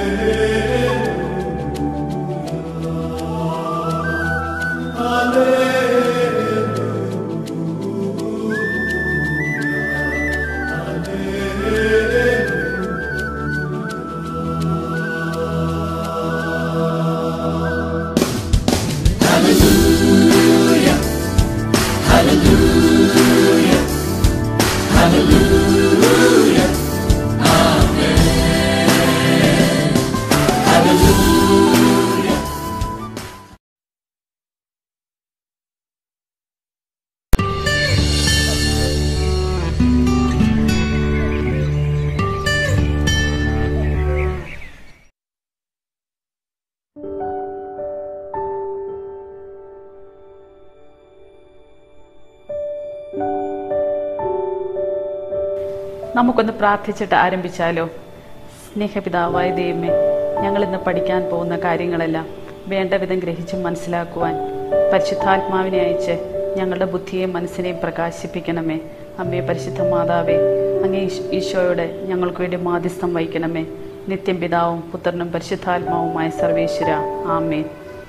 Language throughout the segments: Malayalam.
നമുക്കൊന്ന് പ്രാർത്ഥിച്ചിട്ട് ആരംഭിച്ചാലോ സ്നേഹപിതാവായ ദൈവമേ ഞങ്ങൾ ഇന്ന് പഠിക്കാൻ പോകുന്ന കാര്യങ്ങളെല്ലാം വേണ്ട വിധം ഗ്രഹിച്ച് മനസ്സിലാക്കുവാൻ പരിശുദ്ധാത്മാവിനെ അയച്ച് ഞങ്ങളുടെ ബുദ്ധിയെയും മനസ്സിനെയും പ്രകാശിപ്പിക്കണമേ അമ്മേ പരിശുദ്ധ മാതാവേ അങ്ങേ ഈശ്- ഈശോയോട് ഞങ്ങൾക്ക് വേണ്ടി മാധ്യസ്ഥം വഹിക്കണമേ നിത്യം പിതാവും പുത്രനും പരിശുദ്ധാത്മാവുമായ സർവേശ്വര ആമേൻ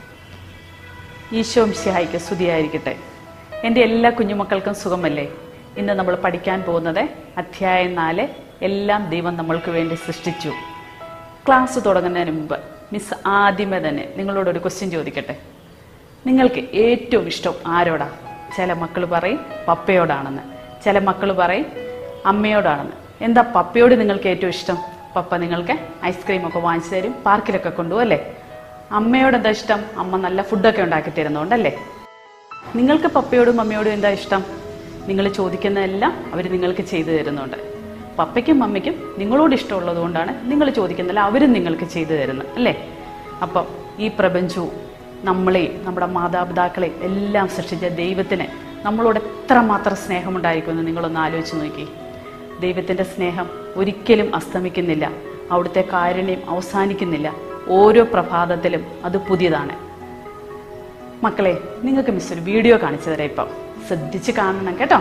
ഈശോ മിശിഹായിക്ക് സ്തുതിയായിരിക്കട്ടെ എൻ്റെ എല്ലാ കുഞ്ഞുമക്കൾക്കും സുഖമല്ലേ ഇന്ന് നമ്മൾ പഠിക്കാൻ പോകുന്നത് അധ്യായം നാല് എല്ലാം ദൈവം നമ്മൾക്ക് വേണ്ടി സൃഷ്ടിച്ചു ക്ലാസ് തുടങ്ങുന്നതിന് മുമ്പ് മിസ് ആദ്യമേ തന്നെ നിങ്ങളോട് ഒരു ക്വസ്റ്റ്യൻ ചോദിക്കട്ടെ നിങ്ങൾക്ക് ഏറ്റവും ഇഷ്ടം ആരോടാ ചില മക്കൾ പറയും പപ്പയോടാണെന്ന് ചില മക്കൾ പറയും അമ്മയോടാണെന്ന് എന്താ പപ്പയോട് നിങ്ങൾക്ക് ഏറ്റവും ഇഷ്ടം പപ്പ നിങ്ങൾക്ക് ഐസ്ക്രീം ഒക്കെ വാങ്ങിച്ചു തരും പാർക്കിലൊക്കെ കൊണ്ടുപോകും അല്ലേ അമ്മയോട് എന്താ ഇഷ്ടം അമ്മ നല്ല ഫുഡൊക്കെ ഉണ്ടാക്കി തരുന്നതുകൊണ്ടല്ലേ നിങ്ങൾക്ക് പപ്പയോടും മമ്മിയോടും എന്താ ഇഷ്ടം നിങ്ങൾ ചോദിക്കുന്നതെല്ലാം അവർ നിങ്ങൾക്ക് ചെയ്തു തരുന്നുണ്ട് പപ്പയ്ക്കും മമ്മിക്കും നിങ്ങളോട് ഇഷ്ടമുള്ളത് കൊണ്ടാണ് നിങ്ങൾ ചോദിക്കുന്നില്ല അവരും നിങ്ങൾക്ക് ചെയ്തു തരുന്നത് അല്ലേ അപ്പം ഈ പ്രപഞ്ചവും നമ്മളെയും നമ്മുടെ മാതാപിതാക്കളെയും എല്ലാം സൃഷ്ടിച്ച ദൈവത്തിന് നമ്മളോട് എത്രമാത്രം സ്നേഹമുണ്ടായിരിക്കുമെന്ന് നിങ്ങളൊന്ന് ആലോചിച്ച് നോക്കി ദൈവത്തിൻ്റെ സ്നേഹം ഒരിക്കലും അസ്തമിക്കുന്നില്ല അവിടുത്തെ കാരുണ്യം അവസാനിക്കുന്നില്ല ഓരോ പ്രഭാതത്തിലും അത് പുതിയതാണ് മക്കളെ നിങ്ങൾക്ക് മിസ് ഒരു വീഡിയോ കാണിച്ചു തരാം ഇപ്പം ശ്രദ്ധിച്ച് കാണണം കേട്ടോ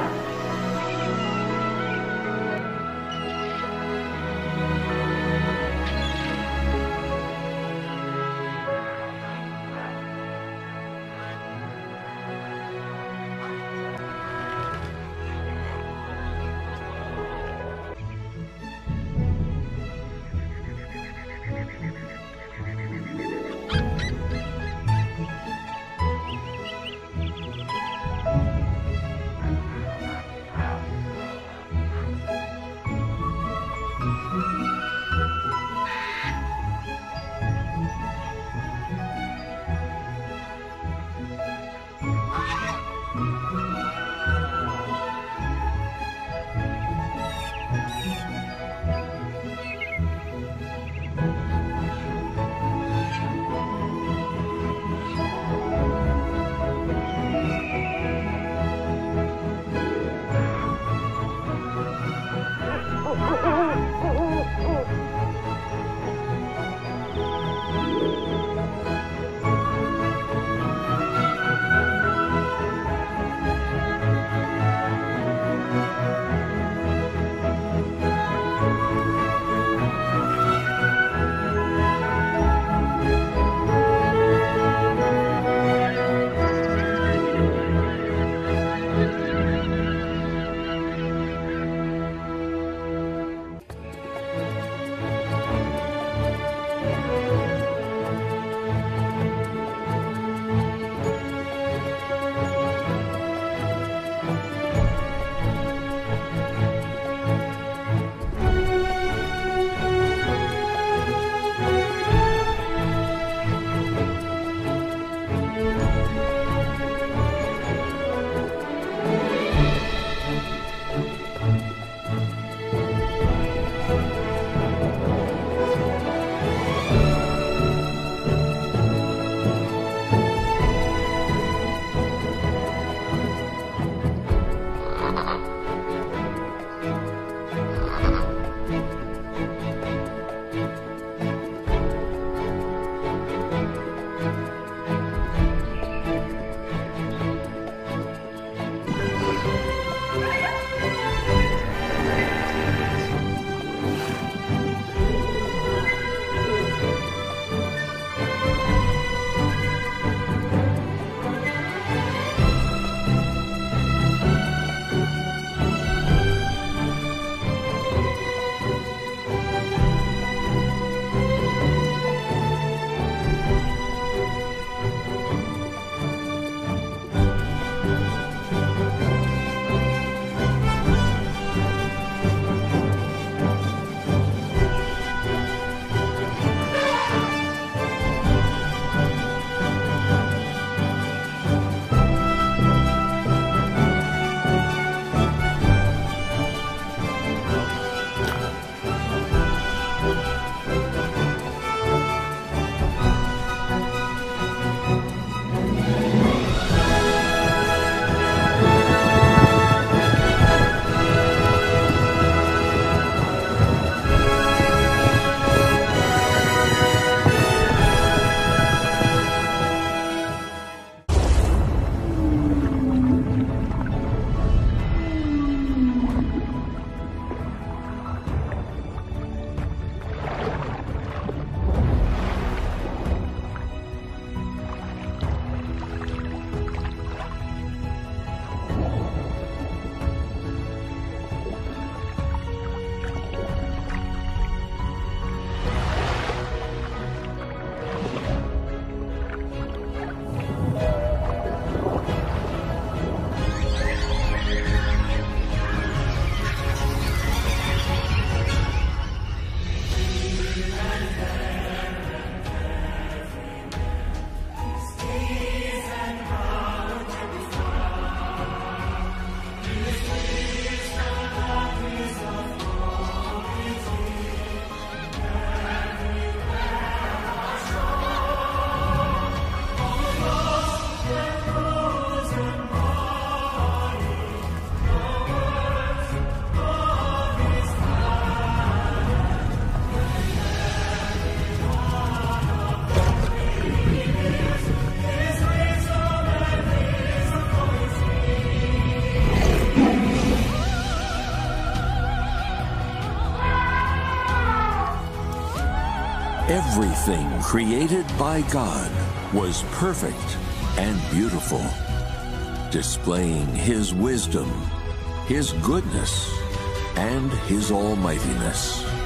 Everything created by God was perfect and beautiful, displaying His wisdom, His goodness, and His almightiness.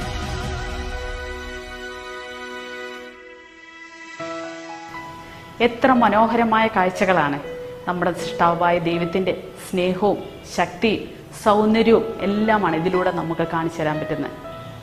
എത്ര മനോഹരമായ കാഴ്ചകളാണ് നമ്മുടെ സൃഷ്ടാവായ ദൈവത്തിൻ്റെ സ്നേഹവും ശക്തിയും സൗന്ദര്യവും എല്ലാമാണ് ഇതിലൂടെ നമുക്ക് കാണിച്ചു തരാൻ പറ്റുന്നത്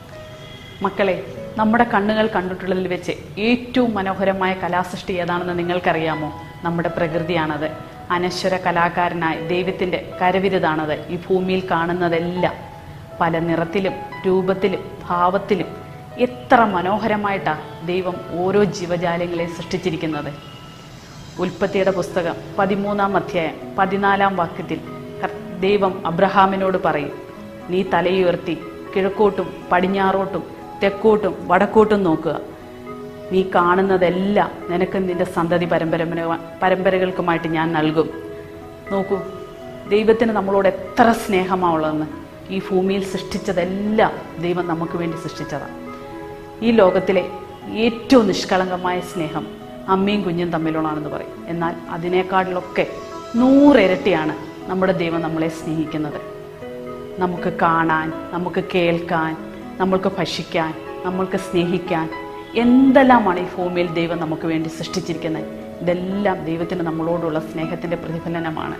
മക്കളെ നമ്മുടെ കണ്ണുകൾ കണ്ടിട്ടുള്ളതിൽ വെച്ച് ഏറ്റവും മനോഹരമായ കലാസൃഷ്ടി ഏതാണെന്ന് നിങ്ങൾക്കറിയാമോ നമ്മുടെ പ്രകൃതിയാണത് അനശ്വര കലാകാരനായ ദൈവത്തിൻ്റെ കരവിരുതാണത് ഈ ഭൂമിയിൽ കാണുന്നതെല്ലാം പല നിറത്തിലും രൂപത്തിലും ഭാവത്തിലും എത്ര മനോഹരമായിട്ടാണ് ദൈവം ഓരോ ജീവജാലങ്ങളെ സൃഷ്ടിച്ചിരിക്കുന്നത് ഉൽപ്പത്തിയുടെ പുസ്തകം പതിമൂന്നാം അധ്യായം പതിനാലാം വാക്യത്തിൽ കർ- ദൈവം അബ്രഹാമിനോട് പറയും നീ തലയുയർത്തി കിഴക്കോട്ടും പടിഞ്ഞാറോട്ടും തെക്കോട്ടും വടക്കോട്ടും നോക്കുക നീ കാണുന്നതെല്ലാം നിനക്ക് നിന്റെ സന്തതി പരമ്പര പരമ്പരകൾക്കുമായിട്ട് ഞാൻ നൽകും നോക്കൂ ദൈവത്തിന് നമ്മളോട് എത്ര സ്നേഹമാവുള്ളതെന്ന് ഈ ഭൂമിയിൽ സൃഷ്ടിച്ചതെല്ലാം ദൈവം നമുക്ക് വേണ്ടി സൃഷ്ടിച്ചതാണ് ഈ ലോകത്തിലെ ഏറ്റവും നിഷ്കളങ്കമായ സ്നേഹം അമ്മയും കുഞ്ഞും തമ്മിലുള്ളതാണെന്ന് പറയും എന്നാൽ അതിനേക്കാളിലൊക്കെ നൂറിരട്ടിയാണ് നമ്മുടെ ദൈവം നമ്മളെ സ്നേഹിക്കുന്നത് നമുക്ക് കാണാൻ നമുക്ക് കേൾക്കാൻ നമ്മൾക്ക് ഭക്ഷിക്കാൻ നമ്മൾക്ക് സ്നേഹിക്കാൻ എന്തെല്ലാമാണ് ഈ ഭൂമിയിൽ ദൈവം നമുക്ക് വേണ്ടി സൃഷ്ടിച്ചിരിക്കുന്നത് ഇതെല്ലാം ദൈവത്തിന് നമ്മളോടുള്ള സ്നേഹത്തിൻ്റെ പ്രതിഫലനമാണ്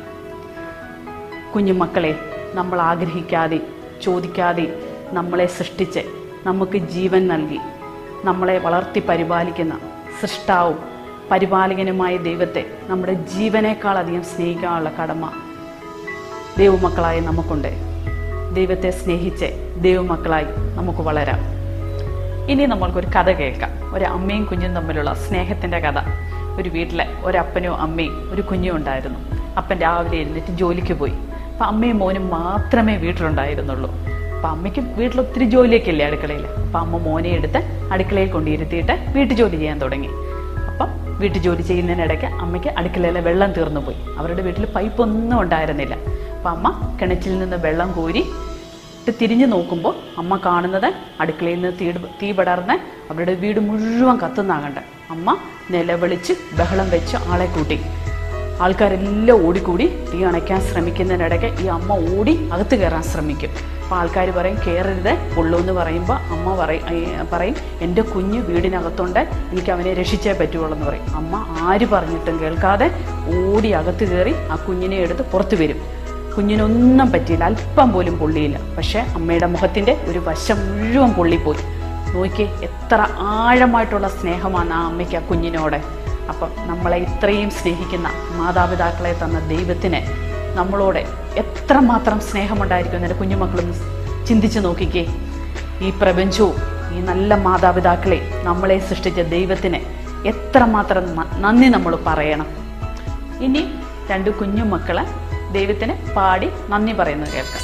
കുഞ്ഞുമക്കളെ നമ്മൾ ആഗ്രഹിക്കാതെ ചോദിക്കാതെ നമ്മളെ സൃഷ്ടിച്ച് നമുക്ക് ജീവൻ നൽകി നമ്മളെ വളർത്തി പരിപാലിക്കുന്ന സൃഷ്ടാവും പരിപാലകനുമായ ദൈവത്തെ നമ്മുടെ ജീവനേക്കാൾ അധികം സ്നേഹിക്കാനുള്ള കടമ ദൈവമക്കളായി നമുക്കുണ്ട് ദൈവത്തെ സ്നേഹിച്ച് ദൈവമക്കളായി നമുക്ക് വളരാം ഇനി നമ്മൾക്കൊരു കഥ കേൾക്കാം ഒരു അമ്മയും കുഞ്ഞും തമ്മിലുള്ള സ്നേഹത്തിൻ്റെ കഥ ഒരു വീട്ടിലെ ഒരപ്പനും അമ്മയും ഒരു കുഞ്ഞും ഉണ്ടായിരുന്നു അപ്പൻ രാവിലെ എഴുന്നേറ്റ് ജോലിക്ക് പോയി അപ്പം അമ്മയും മോനും മാത്രമേ വീട്ടിലുണ്ടായിരുന്നുള്ളൂ അപ്പം അമ്മയ്ക്ക് വീട്ടിൽ ഒത്തിരി ജോലിയൊക്കെ ഇല്ലേ അടുക്കളയിൽ അപ്പം അമ്മ മോനെ എടുത്ത് അടുക്കളയിൽ കൊണ്ടിരുത്തിയിട്ട് വീട്ടു ജോലി ചെയ്യാൻ തുടങ്ങി അപ്പം വീട്ടു ജോലി ചെയ്യുന്നതിനിടയ്ക്ക് അമ്മയ്ക്ക് അടുക്കളയിലെ വെള്ളം തീർന്നു പോയി അവരുടെ വീട്ടിൽ പൈപ്പൊന്നും ഉണ്ടായിരുന്നില്ല അപ്പം അമ്മ കിണറ്റിൽ നിന്ന് വെള്ളം കോരി ഇട്ട് തിരിഞ്ഞു നോക്കുമ്പോൾ അമ്മ കാണുന്നത് അടുക്കളയിൽ നിന്ന് തീ തീ പടർന്ന് അവരുടെ വീട് മുഴുവൻ കത്തുന്നാകണ്ട അമ്മ നിലവിളിച്ച് ബഹളം വെച്ച് ആളെ കൂട്ടി ആൾക്കാരെല്ലാം ഓടിക്കൂടി തീ അണയ്ക്കാൻ ശ്രമിക്കുന്നതിനിടയ്ക്ക് ഈ അമ്മ ഓടി അകത്ത് കയറാൻ ശ്രമിക്കും അപ്പോൾ ആൾക്കാർ പറയും കയറരുത് ഉള്ളൂ എന്ന് പറയുമ്പോൾ അമ്മ പറയും ഏ, പറയും എൻ്റെ കുഞ്ഞ് വീടിനകത്തുണ്ട് എനിക്ക് അവനെ രക്ഷിച്ചേ പറ്റുള്ളൂ എന്ന് പറയും അമ്മ ആര് പറഞ്ഞിട്ടും കേൾക്കാതെ ഓടി അകത്ത് കയറി ആ കുഞ്ഞിനെ എടുത്ത് പുറത്തു വരും കുഞ്ഞിനൊന്നും പറ്റിയില്ല അല്പം പോലും പൊള്ളിയില്ല പക്ഷേ അമ്മയുടെ മുഖത്തിൻ്റെ ഒരു വശം മുഴുവൻ പൊള്ളിപ്പോയി നോക്കിയേ എത്ര ആഴമായിട്ടുള്ള സ്നേഹമാണ് ആ അമ്മയ്ക്ക് ആ കുഞ്ഞിനോട് അപ്പം നമ്മളെ ഇത്രയും സ്നേഹിക്കുന്ന മാതാപിതാക്കളെ തന്ന ദൈവത്തിന് നമ്മളോട് എത്രമാത്രം സ്നേഹമുണ്ടായിരിക്കും എൻ്റെ കുഞ്ഞുമക്കളൊന്ന് ചിന്തിച്ച് നോക്കിക്കേ ഈ പ്രപഞ്ചവും ഈ നല്ല മാതാപിതാക്കളെ നമ്മളെ സൃഷ്ടിച്ച ദൈവത്തിന് എത്രമാത്രം ന- നന്ദി നമ്മൾ പറയണം ഇനി രണ്ട് കുഞ്ഞു മക്കളെ ദൈവത്തിന് പാടി നന്ദി പറയുന്നത് കേൾക്കാം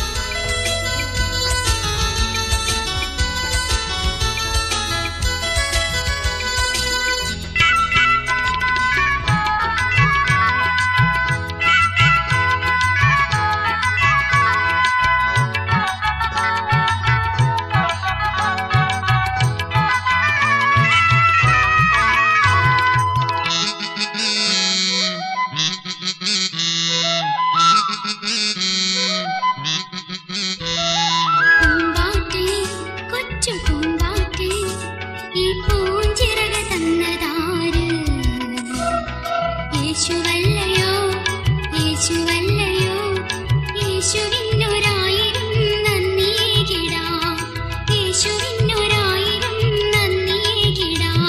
പൂമ്പാറ്റേ കൊച്ചു പൂമ്പാറ്റേ ഈ പൂഞ്ചിറക തന്നതാര് യേശുവല്ലയോ യേശുവല്ലയോ യേശുവിനൊരായിരം നന്ദിയേകിടാം യേശുവിനൊരായിരം നന്ദിയേകിടാം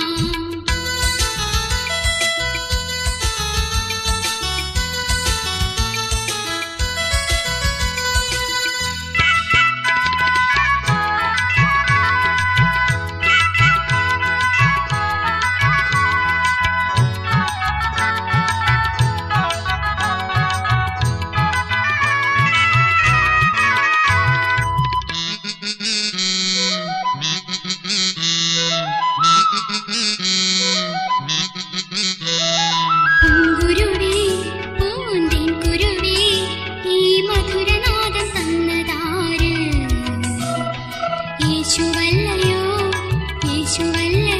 പൂങ്കുരുവേ പൂന്തേൻ കുരുവേ ഈ മധുരനാദം തന്നതാര് യേശുവല്ലയോ യേശുവല്ലയോ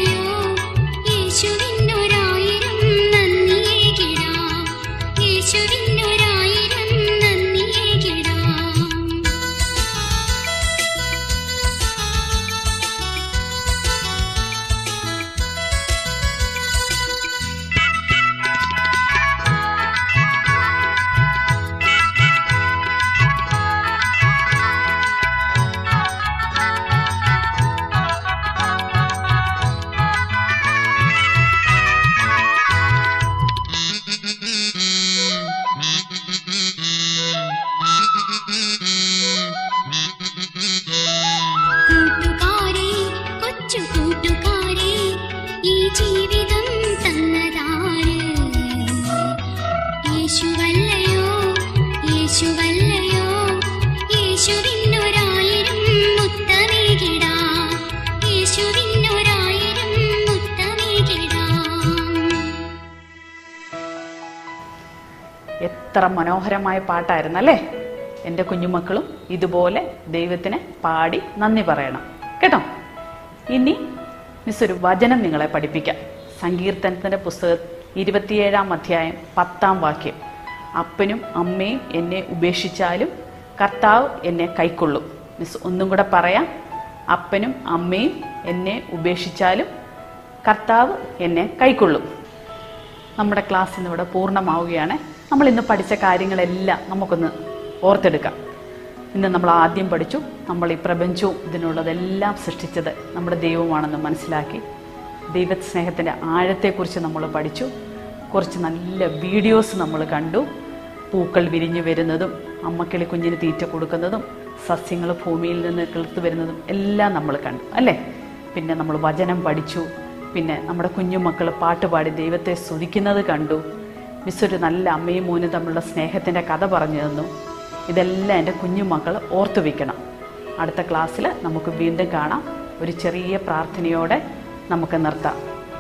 എത്ര മനോഹരമായ പാട്ടായിരുന്നു അല്ലേ എൻ്റെ കുഞ്ഞുമക്കളും ഇതുപോലെ ദൈവത്തിന് പാടി നന്ദി പറയണം കേട്ടോ ഇനി മിസ് ഒരു വചനം നിങ്ങളെ പഠിപ്പിക്കാം സങ്കീർത്തനത്തിൻ്റെ പുസ്തകം ഇരുപത്തിയേഴാം അധ്യായം പത്താം വാക്യം അപ്പനും അമ്മയും എന്നെ ഉപേക്ഷിച്ചാലും കർത്താവ് എന്നെ കൈക്കൊള്ളും മിസ് ഒന്നും കൂടെ പറയാം അപ്പനും അമ്മയും എന്നെ ഉപേക്ഷിച്ചാലും കർത്താവ് എന്നെ കൈക്കൊള്ളും നമ്മുടെ ക്ലാസ് ഇന്ന് ഇവിടെ പൂർണ്ണമാവുകയാണ് നമ്മൾ ഇന്ന് പഠിച്ച കാര്യങ്ങളെല്ലാം നമുക്കൊന്ന് ഓർത്തെടുക്കാം ഇന്ന് നമ്മൾ ആദ്യം പഠിച്ചു നമ്മൾ ഈ പ്രപഞ്ചവും ഇതിനുള്ളതെല്ലാം സൃഷ്ടിച്ചത് നമ്മുടെ ദൈവമാണെന്ന് മനസ്സിലാക്കി ദൈവസ്നേഹത്തിൻ്റെ ആഴത്തെക്കുറിച്ച് നമ്മൾ പഠിച്ചു കുറച്ച് നല്ല വീഡിയോസ് നമ്മൾ കണ്ടു പൂക്കൾ വിരിഞ്ഞു വരുന്നതും അമ്മക്കിളി കുഞ്ഞിന് തീറ്റ കൊടുക്കുന്നതും സസ്യങ്ങൾ ഭൂമിയിൽ നിന്ന് കിളുത്തു വരുന്നതും എല്ലാം നമ്മൾ കണ്ടു അല്ലേ പിന്നെ നമ്മൾ വചനം പഠിച്ചു പിന്നെ നമ്മുടെ കുഞ്ഞുമക്കൾ പാട്ടുപാടി ദൈവത്തെ സ്തുതിക്കുന്നത് കണ്ടു മിസ് ഒരു നല്ല അമ്മയും മോനും തമ്മിലുള്ള സ്നേഹത്തിൻ്റെ കഥ പറഞ്ഞു തന്നു ഇതെല്ലാം എൻ്റെ കുഞ്ഞുമക്കൾ ഓർത്തു വയ്ക്കണം അടുത്ത ക്ലാസ്സിൽ നമുക്ക് വീണ്ടും കാണാം ഒരു ചെറിയ പ്രാർത്ഥനയോടെ നമുക്ക് നിർത്താം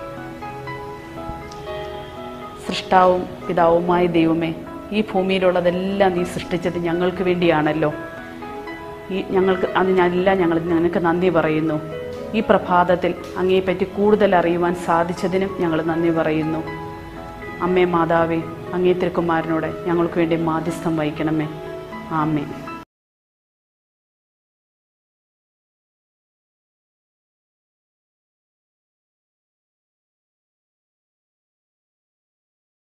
സൃഷ്ടാവും പിതാവുമായ ദൈവമേ ഈ ഭൂമിയിലുള്ളതെല്ലാം നീ സൃഷ്ടിച്ചത് ഞങ്ങൾക്ക് വേണ്ടിയാണല്ലോ ഈ ഞങ്ങൾക്ക് അതിനെല്ലാം ഞങ്ങൾ നിനക്ക് നന്ദി പറയുന്നു ഈ പ്രഭാതത്തിൽ അങ്ങയെപ്പറ്റി കൂടുതൽ അറിയുവാൻ സാധിച്ചതിനും ഞങ്ങൾ നന്ദി പറയുന്നു അമ്മേ മാതാവേ അങ്ങേ തിരുക്കുമാരനോട് ഞങ്ങൾക്ക് വേണ്ടി മാധ്യസ്ഥം വഹിക്കണമേ ആമേ